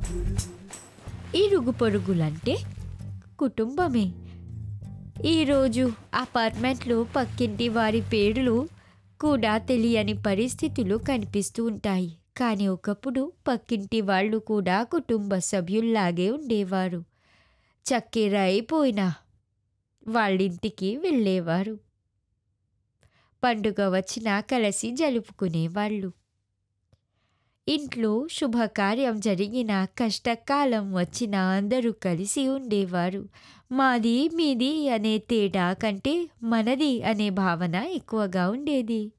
ఇరుగు పొరుగులంటే కుటుంబమే ఈరోజు అపార్ట్మెంట్లో పక్కింటి వారి పేర్లు కూడా తెలియని పరిస్థితులు కనిపిస్తూ ఉంటాయి కానీ ఒకప్పుడు పక్కింటి వాళ్ళు కూడా కుటుంబ సభ్యుల్లాగే ఉండేవారు చక్కెర అయిపోయినా వాళ్ళింటికి వెళ్ళేవారు పండుగ వచ్చినా కలిసి జలుపుకునేవాళ్ళు ఇంట్లో శుభకార్యం జరిగిన కష్టకాలం వచ్చినా అందరూ కలిసి ఉండేవారు మాది మీది అనే తేడా కంటే మనది అనే భావన ఎక్కువగా ఉండేది